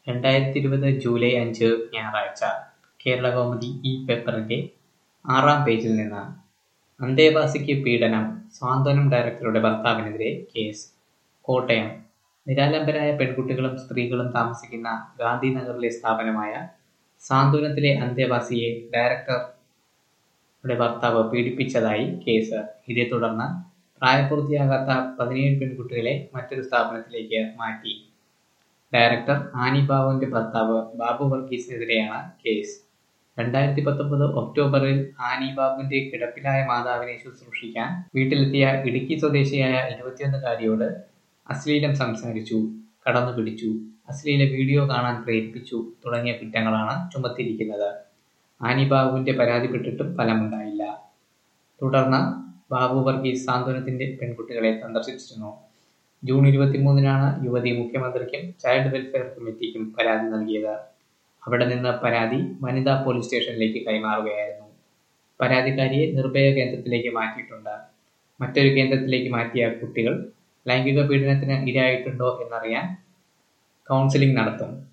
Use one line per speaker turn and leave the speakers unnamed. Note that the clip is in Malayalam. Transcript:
രണ്ടായിരത്തി ഇരുപത് ജൂലൈ അഞ്ച് ഞായറാഴ്ച കേരളകൗമുദി ഈ പേപ്പറിന്റെ ആറാം പേജിൽ നിന്ന് അന്തേവാസിക്ക് പീഡനം സാന്ത്വനം ഡയറക്ടറുടെ ഭർത്താവിനെതിരെ കേസ് കോട്ടയം നിരാലംബരായ പെൺകുട്ടികളും സ്ത്രീകളും താമസിക്കുന്ന ഗാന്ധിനഗറിലെ സ്ഥാപനമായ സാന്ത്വനത്തിലെ അന്തേവാസിയെ ഡയറക്ടറുടെ ഭർത്താവ് പീഡിപ്പിച്ചതായി കേസ് ഇതേ തുടർന്ന് പ്രായപൂർത്തിയാകാത്ത പതിനേഴ് പെൺകുട്ടികളെ മറ്റൊരു സ്ഥാപനത്തിലേക്ക് മാറ്റി ഡയറക്ടർ ആനി ബാബുവിന്റെ ഭർത്താവ് ബാബു വർഗീസിനെതിരെയാണ് കേസ് രണ്ടായിരത്തി പത്തൊമ്പത് ഒക്ടോബറിൽ ആനി ബാബുവിന്റെ കിടപ്പിലായ മാതാവിനെ ശുശ്രൂഷിക്കാൻ വീട്ടിലെത്തിയ ഇടുക്കി സ്വദേശിയായ ഇരുപത്തിയൊന്നുകാരിയോട് അശ്ലീലം സംസാരിച്ചു കടന്നു പിടിച്ചു അശ്ലീല വീഡിയോ കാണാൻ പ്രേരിപ്പിച്ചു തുടങ്ങിയ കുറ്റങ്ങളാണ് ചുമത്തിയിരിക്കുന്നത് ആനി ബാബുവിന്റെ പരാതിപ്പെട്ടിട്ടും ഫലമുണ്ടായില്ല തുടർന്ന് ബാബു വർഗീസ് സാന്ത്വനത്തിന്റെ പെൺകുട്ടികളെ സന്ദർശിച്ചിരുന്നു ജൂൺ ഇരുപത്തിമൂന്നിനാണ് യുവതി മുഖ്യമന്ത്രിക്കും ചൈൽഡ് വെൽഫെയർ കമ്മിറ്റിക്കും പരാതി നൽകിയത് അവിടെ നിന്ന് പരാതി വനിതാ പോലീസ് സ്റ്റേഷനിലേക്ക് കൈമാറുകയായിരുന്നു പരാതിക്കാരിയെ നിർഭയ കേന്ദ്രത്തിലേക്ക് മാറ്റിയിട്ടുണ്ട് മറ്റൊരു കേന്ദ്രത്തിലേക്ക് മാറ്റിയ കുട്ടികൾ ലൈംഗിക പീഡനത്തിന് ഇരയായിട്ടുണ്ടോ എന്നറിയാൻ കൗൺസിലിംഗ് നടത്തും